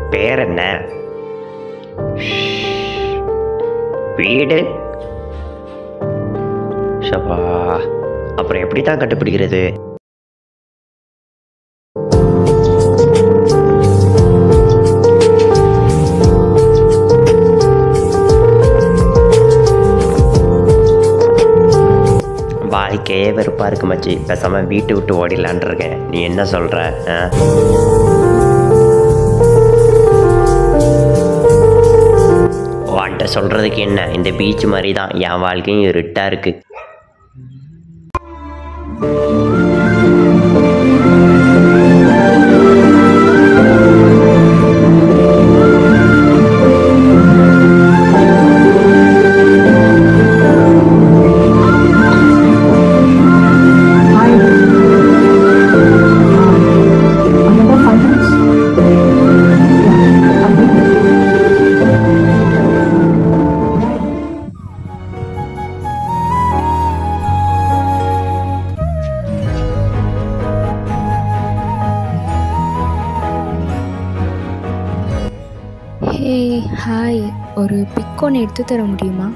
பேர் என்ன வீடு ஷபா அப்புறம் எப்படி தான் கண்டுபிடிக்கிறது வாழ்க்கையே வெறுப்பா இருக்கு மச்சி பேசாம வீட்டை விட்டு ஓடிடலான் இருக்கேன் நீ என்ன சொல்ற ஆ? உன்கிட்ட சொல்றதுக்கு என்ன இந்த பீச் மாதிரி தான் என் வாழ்க்கையும் இருட்டா இருக்கு Hi. Another five minutes? Yeah, I'm waiting. Hey hi ஒரு பிக் ஒன்று எடுத்து தர முடியுமா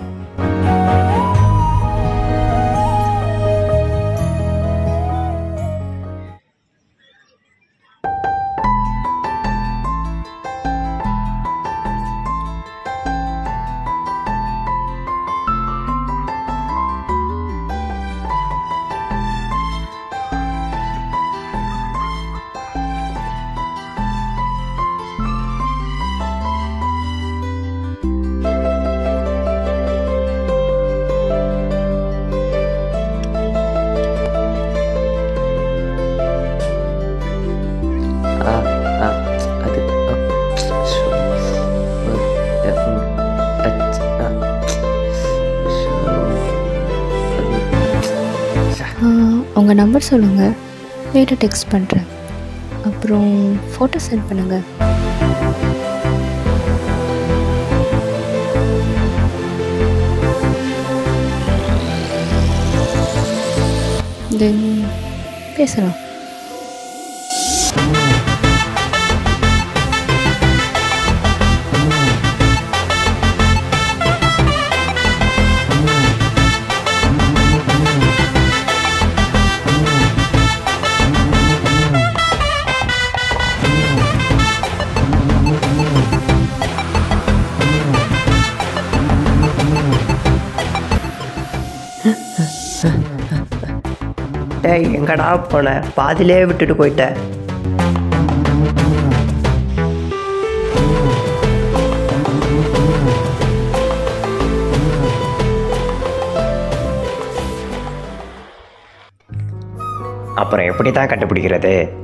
ஆ, ஆ, அது ஆ, ஷோ, ஒரு, அ, ம், அச், ஆ, ஷோ, அது, உங்கள் நம்பர் சொல்லுங்கள் லேட்டாக டெக்ஸ்ட் பண்ணுறேன் அப்புறம் ஃபோட்டோ சென்ட் பண்ணுங்கள் தென் பேசலாம் டேய் எங்கடா போன பாதியிலே விட்டுட்டு போயிட்ட அப்புறம் எப்படி தான் கண்டுபிடிக்கிறது